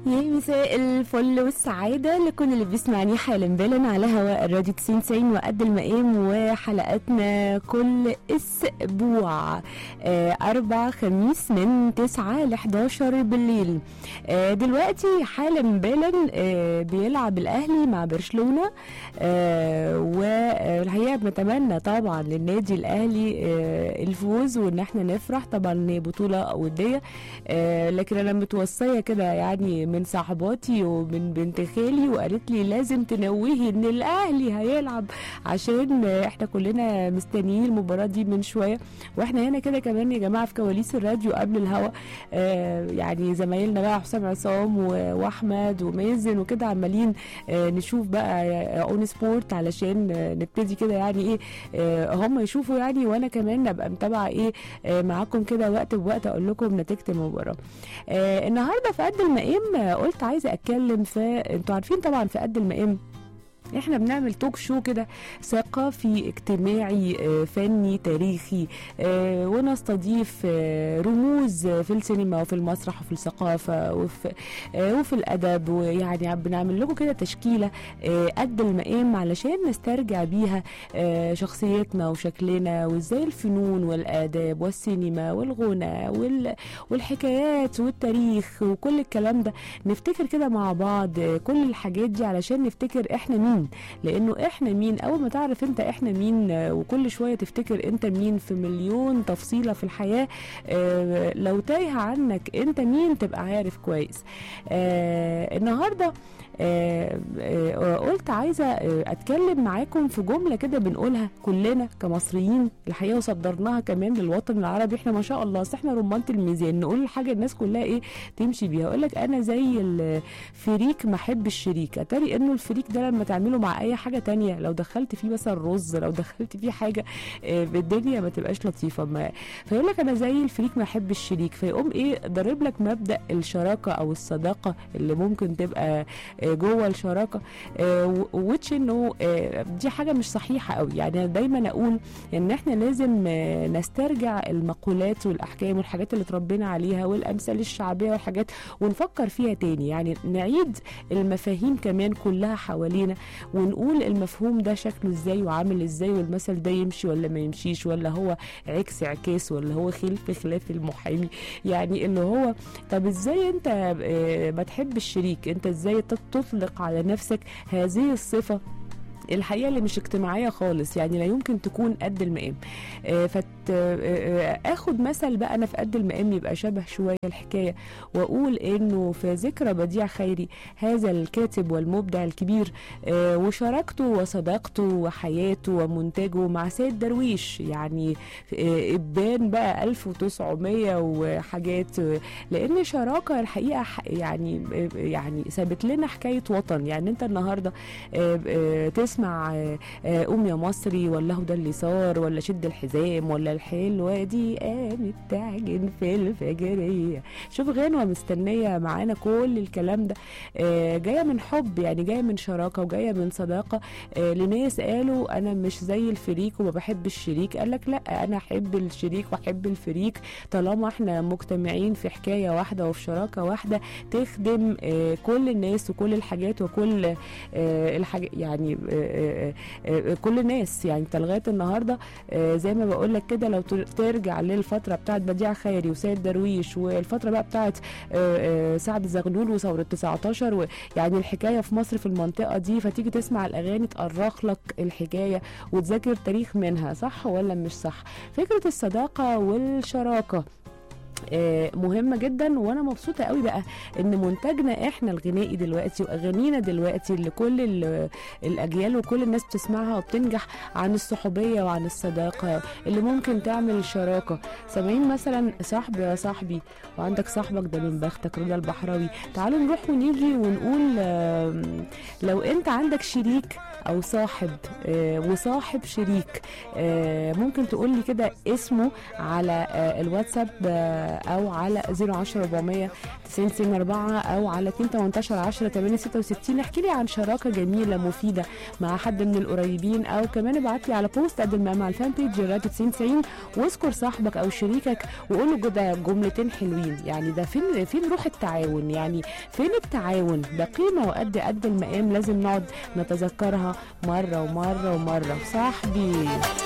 يا مساء الفل والسعادة لكل اللي بيسمعني حالا بالا على هواء الراديو 90 90 وقد المقام وحلقاتنا كل اسبوع آه، اربع خميس من 9 ل 11 بالليل آه، دلوقتي حالا بالا آه، بيلعب الاهلي مع برشلونة آه، والحقيقة بنتمنى طبعا للنادي الاهلي آه، الفوز وان احنا نفرح طبعا بطولة ودية آه، لكن انا متوصيه كده يعني من صاحباتي ومن بنت خالي وقالت لي لازم تنوهي ان الاهلي هيلعب عشان آه، احنا كلنا مستنيين المباراه دي من شويه واحنا هنا كده كمان يا جماعه في كواليس الراديو قبل الهوا آه، يعني زمايلنا بقى حسام عصام و- واحمد ومازن وكده عمالين آه، نشوف بقى اون سبورت علشان آه، نبتدي كده يعني ايه آه، هم يشوفوا يعني وانا كمان ابقى متابعه ايه آه، معاكم كده وقت بوقت اقول لكم نتيجه المباراه آه النهارده في قد المقام آه، قلت عايزه اتكلم في انتوا عارفين طبعا في قد المقام احنا بنعمل توك شو كده ثقافي اجتماعي آه، فني تاريخي آه، ونستضيف آه، رموز في السينما وفي المسرح وفي الثقافة وفي, آه، وفي الأدب ويعني بنعمل لكم كده تشكيلة آه، قد المقام علشان نسترجع بيها آه، شخصيتنا وشكلنا وازاي الفنون والآداب والسينما والغنى وال- والحكايات والتاريخ وكل الكلام ده نفتكر كده مع بعض آه، كل الحاجات دي علشان نفتكر احنا مين لانه احنا مين اول ما تعرف انت احنا مين آه، وكل شويه تفتكر انت مين في مليون تفصيله في الحياه آه، لو تايه عنك انت مين تبقى عارف كويس آه، النهارده آه، آه، قلت عايزه آه، اتكلم معاكم في جمله كده بنقولها كلنا كمصريين الحقيقه وصدرناها كمان للوطن العربي احنا ما شاء الله أصل احنا رمانه الميزان نقول الحاجه الناس كلها ايه تمشي بيها اقول لك انا زي الفريك ما احب الشريك اتاري انه الفريك ده لما تعمله مع اي حاجه تانية لو دخلت فيه مثلا رز لو دخلت فيه حاجه آه، بالدنيا ما تبقاش لطيفه ما فيقول لك انا زي الفريك ما احب الشريك فيقوم ايه ضارب لك مبدا الشراكه او الصداقه اللي ممكن تبقى آه، جوه الشراكه وتش انه آه، دي حاجه مش صحيحه قوي يعني انا دايما اقول ان احنا لازم آه، نسترجع المقولات والاحكام والحاجات اللي اتربينا عليها والامثال الشعبيه والحاجات ونفكر فيها تاني يعني نعيد المفاهيم كمان كلها حوالينا ونقول المفهوم ده شكله ازاي وعامل ازاي والمثل ده يمشي ولا ما يمشيش ولا هو عكس عكاس ولا هو خلف خلاف المحامي يعني اللي هو طب ازاي انت آه، ما تحب الشريك انت ازاي تطلق على نفسك هذه الصفه الحقيقه اللي مش اجتماعيه خالص يعني لا يمكن تكون قد المقام آه، فت آه، آه، اخد مثل بقى انا في قد المقام يبقى شبه شويه الحكايه واقول انه في ذكرى بديع خيري هذا الكاتب والمبدع الكبير آه، وشراكته وصداقته وحياته ومنتجه مع سيد درويش يعني آه، ابان بقى 1900 وحاجات آه، لان شراكه الحقيقه ح- يعني آه، يعني سابت لنا حكايه وطن يعني انت النهارده آه، آه، تسمع آه، آه، قوم يا مصري ولا هو ده اللي صار ولا شد الحزام ولا الحلوه دي قامت تعجن في الفجريه شوف غنوه مستنيه معانا كل الكلام ده آه، جايه من حب يعني جايه من شراكه وجايه من صداقه آه، لناس قالوا انا مش زي الفريق وما بحب الشريك قال لك لا انا احب الشريك واحب الفريق طالما احنا مجتمعين في حكايه واحده وفي شراكه واحده تخدم آه، كل الناس وكل الحاجات وكل آه، الحاجات يعني آه، آه، آه، كل الناس يعني انت لغايه النهارده آه، زي ما بقول لك كده لو تر- ترجع للفتره بتاعت بديع خيري وسيد درويش والفتره بقى بتاعت آه، آه، سعد زغلول وثوره 19 ويعني الحكايه في مصر في المنطقه دي فتيجي تسمع الاغاني تأرخ لك الحكايه وتذاكر تاريخ منها صح ولا مش صح فكره الصداقه والشراكه آه، مهمة جدا وانا مبسوطة قوي بقى ان منتجنا احنا الغنائي دلوقتي واغانينا دلوقتي اللي كل ال- الاجيال وكل الناس بتسمعها وبتنجح عن الصحوبية وعن الصداقة اللي ممكن تعمل شراكة سامعين مثلا صاحبي يا صاحبي وعندك صاحبك ده من بختك رضا البحراوي تعالوا نروح ونيجي ونقول آم، لو انت عندك شريك او صاحب آه، وصاحب شريك آه، ممكن تقول لي كده اسمه على آه، الواتساب آه، او على 010 400 90 4 او على 2 18 10 8 66 احكي لي عن شراكه جميله مفيده مع حد من القريبين او كمان ابعت لي على بوست قد المقام على الفان بيج راديو 90 90 واذكر صاحبك او شريكك وقول له كده جملتين حلوين يعني ده فين فين روح التعاون يعني فين التعاون ده قيمه وقد قد المقام لازم نقعد نتذكرها مره ومره ومره صاحبي